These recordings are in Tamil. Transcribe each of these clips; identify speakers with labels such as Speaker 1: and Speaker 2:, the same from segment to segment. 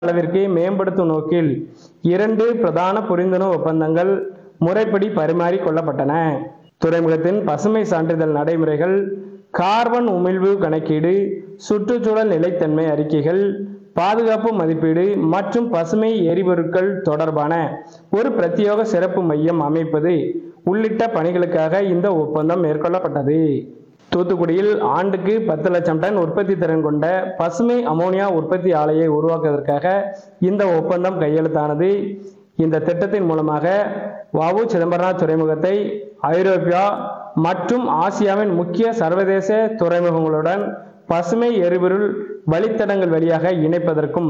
Speaker 1: அளவிற்கு மேம்படுத்தும் நோக்கில் இரண்டு பிரதான புரிந்துணர்வு ஒப்பந்தங்கள் முறைப்படி பரிமாறிக் கொள்ளப்பட்டன துறைமுகத்தின் பசுமை சான்றிதழ் நடைமுறைகள் கார்பன் உமிழ்வு கணக்கீடு சுற்றுச்சூழல் நிலைத்தன்மை அறிக்கைகள் பாதுகாப்பு மதிப்பீடு மற்றும் பசுமை எரிபொருட்கள் தொடர்பான ஒரு பிரத்யேக சிறப்பு மையம் அமைப்பது உள்ளிட்ட பணிகளுக்காக இந்த ஒப்பந்தம் மேற்கொள்ளப்பட்டது தூத்துக்குடியில் ஆண்டுக்கு பத்து லட்சம் டன் உற்பத்தி திறன் கொண்ட பசுமை அமோனியா உற்பத்தி ஆலையை உருவாக்குவதற்காக இந்த ஒப்பந்தம் கையெழுத்தானது இந்த திட்டத்தின் மூலமாக வவு சிதம்பரனார் துறைமுகத்தை ஐரோப்பியா மற்றும் ஆசியாவின் முக்கிய சர்வதேச துறைமுகங்களுடன் பசுமை எரிபொருள் வழித்தடங்கள் வழியாக இணைப்பதற்கும்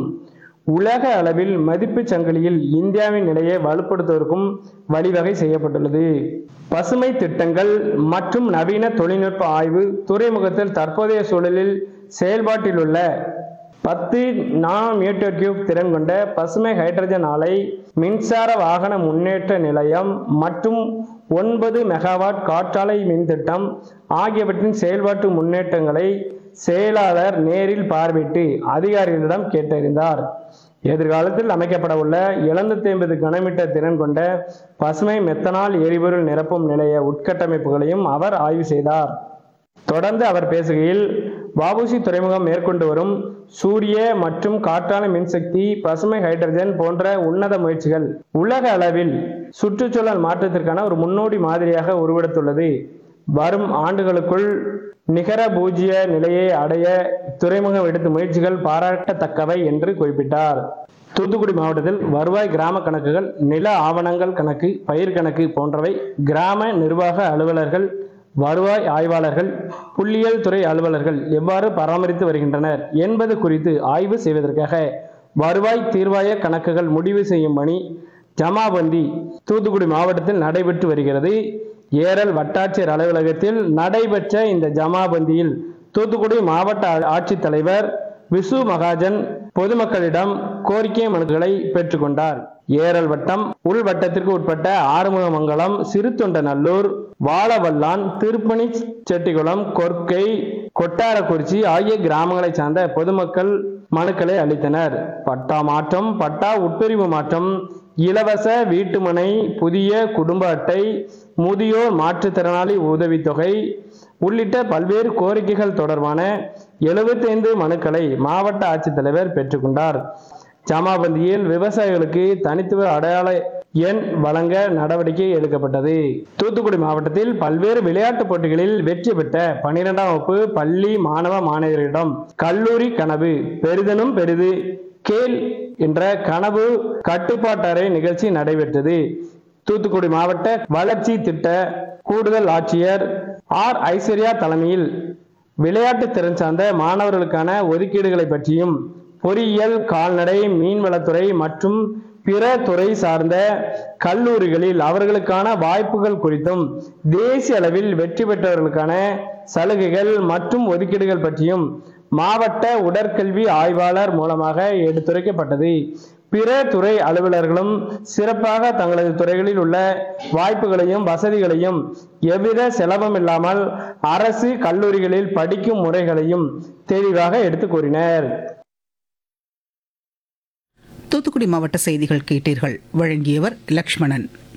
Speaker 1: உலக அளவில் மதிப்புச் சங்கிலியில் இந்தியாவின் நிலையை வலுப்படுத்துவதற்கும் வழிவகை செய்யப்பட்டுள்ளது பசுமை திட்டங்கள் மற்றும் நவீன தொழில்நுட்ப ஆய்வு துறைமுகத்தில் தற்போதைய சூழலில் செயல்பாட்டில் உள்ள பத்து நானோ மீட்டர் கியூப் திறன் கொண்ட பசுமை ஹைட்ரஜன் ஆலை மின்சார வாகன முன்னேற்ற நிலையம் மற்றும் ஒன்பது மெகாவாட் காற்றாலை மின் திட்டம் ஆகியவற்றின் செயல்பாட்டு முன்னேற்றங்களை செயலாளர் நேரில் பார்வையிட்டு அதிகாரிகளிடம் கேட்டறிந்தார் எதிர்காலத்தில் அமைக்கப்பட உள்ள எழுநூத்தி ஐம்பது கனமீட்டர் திறன் கொண்ட பசுமை மெத்தனால் எரிபொருள் நிரப்பும் நிலைய உட்கட்டமைப்புகளையும் அவர் ஆய்வு செய்தார் தொடர்ந்து அவர் பேசுகையில் வஉசி துறைமுகம் மேற்கொண்டு வரும் சூரிய மற்றும் காற்றாலை மின்சக்தி பசுமை ஹைட்ரஜன் போன்ற உன்னத முயற்சிகள் உலக அளவில் சுற்றுச்சூழல் மாற்றத்திற்கான ஒரு முன்னோடி மாதிரியாக உருவெடுத்துள்ளது வரும் ஆண்டுகளுக்குள் நிகர பூஜ்ய நிலையை அடைய துறைமுகம் எடுத்த முயற்சிகள் பாராட்டத்தக்கவை என்று குறிப்பிட்டார் தூத்துக்குடி மாவட்டத்தில் வருவாய் கிராம கணக்குகள் நில ஆவணங்கள் கணக்கு பயிர் கணக்கு போன்றவை கிராம நிர்வாக அலுவலர்கள் வருவாய் ஆய்வாளர்கள் புள்ளியியல் துறை அலுவலர்கள் எவ்வாறு பராமரித்து வருகின்றனர் என்பது குறித்து ஆய்வு செய்வதற்காக வருவாய் தீர்வாய கணக்குகள் முடிவு செய்யும் பணி ஜமாபந்தி தூத்துக்குடி மாவட்டத்தில் நடைபெற்று வருகிறது ஏரல் வட்டாட்சியர் அலுவலகத்தில் நடைபெற்ற இந்த ஜமாபந்தியில் தூத்துக்குடி மாவட்ட ஆட்சித்தலைவர் விசு மகாஜன் பொதுமக்களிடம் கோரிக்கை மனுக்களை பெற்றுக்கொண்டார் ஏரல் வட்டம் உள் வட்டத்திற்கு உட்பட்ட ஆறுமுகமங்கலம் சிறுத்தொண்டநல்லூர் வாழவல்லான் திருப்பணி செட்டிகுளம் கொர்க்கை கொட்டாரக்குறிச்சி ஆகிய கிராமங்களைச் சார்ந்த பொதுமக்கள் மனுக்களை அளித்தனர் பட்டா மாற்றம் பட்டா உட்பிரிவு மாற்றம் இலவச வீட்டுமனை புதிய குடும்ப அட்டை முதியோர் மாற்றுத்திறனாளி உதவித்தொகை உள்ளிட்ட பல்வேறு கோரிக்கைகள் தொடர்பான எழுபத்தைந்து மனுக்களை மாவட்ட ஆட்சித்தலைவர் பெற்றுக்கொண்டார் ஜமாபந்தியில் விவசாயிகளுக்கு தனித்துவ அடையாள எண் வழங்க நடவடிக்கை எடுக்கப்பட்டது தூத்துக்குடி மாவட்டத்தில் பல்வேறு விளையாட்டுப் போட்டிகளில் வெற்றி பெற்ற பனிரெண்டாம் வகுப்பு பள்ளி மாணவ மாணவியரிடம் கல்லூரி கனவு பெரிதனும் பெரிது கேள் என்ற கனவு கட்டுப்பாட்டறை நிகழ்ச்சி நடைபெற்றது தூத்துக்குடி மாவட்ட வளர்ச்சி திட்ட கூடுதல் ஆட்சியர் ஆர் ஐஸ்வர்யா தலைமையில் விளையாட்டு திறன் சார்ந்த மாணவர்களுக்கான ஒதுக்கீடுகளை பற்றியும் பொறியியல் கால்நடை மீன்வளத்துறை மற்றும் பிற துறை சார்ந்த கல்லூரிகளில் அவர்களுக்கான வாய்ப்புகள் குறித்தும் தேசிய அளவில் வெற்றி பெற்றவர்களுக்கான சலுகைகள் மற்றும் ஒதுக்கீடுகள் பற்றியும் மாவட்ட உடற்கல்வி ஆய்வாளர் மூலமாக எடுத்துரைக்கப்பட்டது பிற துறை அலுவலர்களும் சிறப்பாக தங்களது துறைகளில் உள்ள வாய்ப்புகளையும் வசதிகளையும் எவ்வித செலவும் இல்லாமல் அரசு கல்லூரிகளில் படிக்கும் முறைகளையும் தெளிவாக எடுத்து கூறினர்
Speaker 2: தூத்துக்குடி மாவட்ட செய்திகள் கேட்டீர்கள் வழங்கியவர் லக்ஷ்மணன்